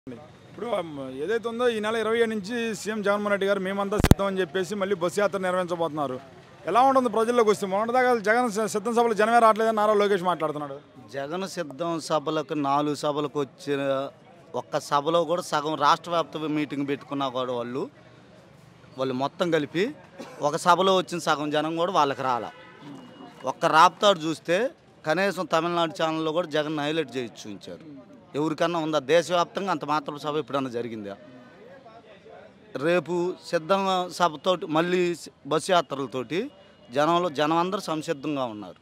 ఇప్పుడు అమ్, ఏదైతే ఉందో ఈ నెల ఇరవై ఏడు నుంచి సీఎం జగన్మోహన్ రెడ్డి గారు మేమంతా సిద్ధం అని చెప్పేసి మళ్ళీ బస్సు యాత్ర నిర్వహించబోతున్నారు ఎలా ఉంటుంది ప్రజల్లోకి వస్తే మొన్నటిదాకా జగన్ స- సిద్ధం సభలు జనమే రావట్లేదని నారా లోకేష్ మాట్లాడుతున్నాడు జగన్ సిద్ధం సభలకు నాలుగు సభలకు వచ్చిన ఒక్క సభలో కూడా సగం రాష్ట్ర వ్యాప్త మీటింగ్ పెట్టుకున్నా కూడా వాళ్ళు వాళ్ళు మొత్తం కలిపి ఒక సభలో వచ్చిన సగం జనం కూడా వాళ్ళకి రాల ఒక్క రాప్తాడు చూస్తే కనీసం తమిళనాడు ఛానల్లో కూడా జగన్ హైలైట్ చేసి చూపించారు ఎవరికన్నా ఉందా దేశవ్యాప్తంగా అంత మాత్రం సభ ఎప్పుడన్నా జరిగిందా రేపు సిద్ధం సభతోటి మళ్ళీ బస్సు యాత్రలతోటి జనంలో జనం అందరూ సంసిద్ధంగా ఉన్నారు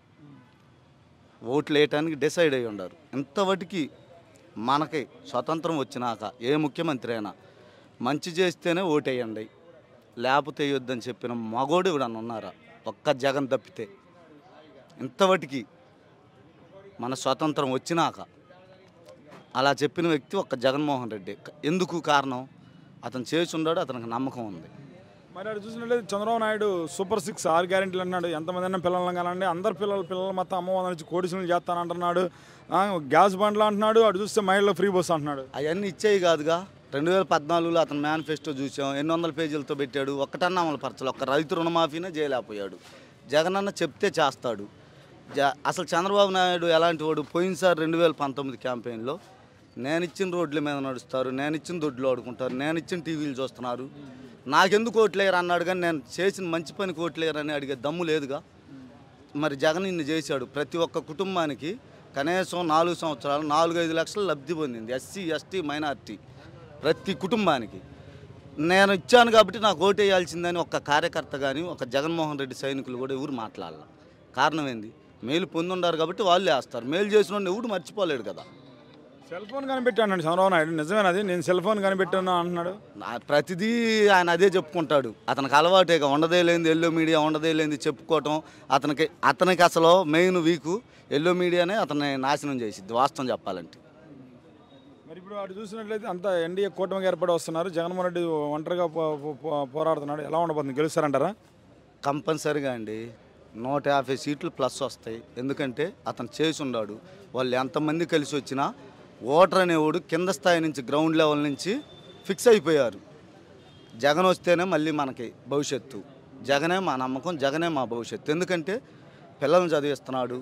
ఓట్లు వేయటానికి డిసైడ్ అయి ఉన్నారు ఇంతవటికి మనకి స్వతంత్రం వచ్చినాక ఏ ముఖ్యమంత్రి అయినా మంచి చేస్తేనే ఓటేయండి లేకపోతే వేయొద్దని చెప్పిన మగోడు ఇవిడన్న ఉన్నారా ఒక్క జగన్ తప్పితే ఇంతవటికి మన స్వతంత్రం వచ్చినాక అలా చెప్పిన వ్యక్తి ఒక్క జగన్మోహన్ రెడ్డి ఎందుకు కారణం అతను చేసి ఉన్నాడు అతనికి నమ్మకం ఉంది మరి అటు చూసినట్లయితే చంద్రబాబు నాయుడు సూపర్ సిక్స్ ఆరు గ్యారెంటీలు అన్నాడు ఎంతమంది అయినా పిల్లలను కానండి అందరు పిల్లలు పిల్లలు మొత్తం అమ్మవారి నుంచి కోడిసులు చేస్తానంటున్నాడు ఆ, గ్యాస్ బండ్లు అంటున్నాడు అటు చూస్తే మహిళలకు ఫ్రీ బస్ అంటున్నాడు అవన్నీ ఇచ్చేవి కాదుగా రెండు వేల పద్నాలుగులో అతను మేనిఫెస్టో చూసాం ఎన్ని వందల పేజీలతో పెట్టాడు ఒక్కటన్నా అమలు పరచలు ఒక్క రైతు రుణమాఫీనే చేయలేకపోయాడు జగన్ అన్న చెప్తే చేస్తాడు జ అసలు చంద్రబాబు నాయుడు ఎలాంటి వాడు పోయినసారి రెండు వేల పంతొమ్మిది క్యాంపెయిన్లో నేను ఇచ్చిన రోడ్ల మీద నడుస్తారు నేను ఇచ్చిన దొడ్లు ఆడుకుంటారు నేను ఇచ్చిన టీవీలు చూస్తున్నారు నాకెందుకు ఓట్లేయరు అన్నాడు కానీ నేను చేసిన మంచి పనికి ఓట్లేయరు అని అడిగే దమ్ము లేదుగా మరి జగన్ ఇన్ని చేశాడు ప్రతి ఒక్క కుటుంబానికి కనీసం నాలుగు సంవత్సరాలు నాలుగు ఐదు లక్షలు లబ్ధి పొందింది ఎస్సీ ఎస్టీ మైనార్టీ ప్రతి కుటుంబానికి నేను ఇచ్చాను కాబట్టి నాకు ఓటు వేయాల్సిందని ఒక కార్యకర్త కానీ ఒక జగన్మోహన్ రెడ్డి సైనికులు కూడా ఎవరు మాట్లాడాల కారణం ఏంది మేలు పొందుండారు కాబట్టి వాళ్ళు వేస్తారు మేలు చేసిన వాడిని ఎవడు మర్చిపోలేడు కదా సెల్ ఫోన్ కనిపెట్టాడు చంద్రబాబు నాయుడు నిజమేనది నేను సెల్ ఫోన్ కనిపెట్టాను అంటున్నాడు నా ప్రతిదీ ఆయన అదే చెప్పుకుంటాడు అతనికి అలవాటేగా ఉండదే లేనిది ఎల్లో మీడియా ఉండదే లేనిది చెప్పుకోవటం అతనికి అతనికి అసలు మెయిన్ వీకు ఎల్లో మీడియానే అతన్ని నాశనం చేసిద్ది వాస్తవం చెప్పాలంటే మరి ఇప్పుడు అటు చూసినట్లయితే అంతా ఎన్డీఏ కూటమికి ఏర్పడి వస్తున్నారు జగన్మోహన్ రెడ్డి ఒంటరిగా పో- పో- పో- పోరాడుతున్నాడు ఎలా ఉండబోతుంది గెలుస్తారంటారా కంపల్సరిగా అండి నూట యాభై సీట్లు ప్లస్ వస్తాయి ఎందుకంటే అతను చేసి ఉన్నాడు వాళ్ళు ఎంతమంది కలిసి వచ్చినా ఓటర్ అనేవాడు కింద స్థాయి నుంచి గ్రౌండ్ లెవెల్ నుంచి ఫిక్స్ అయిపోయారు జగన్ వస్తేనే మళ్ళీ మనకి భవిష్యత్తు జగనే మా నమ్మకం జగనే మా భవిష్యత్తు ఎందుకంటే పిల్లల్ని చదివిస్తున్నాడు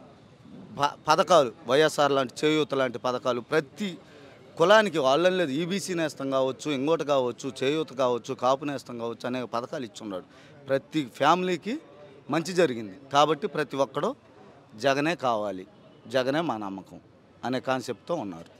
ప- పథకాలు వైఎస్ఆర్ లాంటి చేయూత లాంటి పథకాలు ప్రతి కులానికి వాళ్ళని లేదు ఈబీసీ నేస్తం కావచ్చు ఇంకోటి కావచ్చు చేయూత కావచ్చు కాపు నేస్తం కావచ్చు అనేక పథకాలు ఇచ్చున్నాడు ప్రతి ఫ్యామిలీకి మంచి జరిగింది కాబట్టి ప్రతి ఒక్కడు జగనే కావాలి జగనే మా నమ్మకం అనే కాన్సెప్ట్తో ఉన్నారు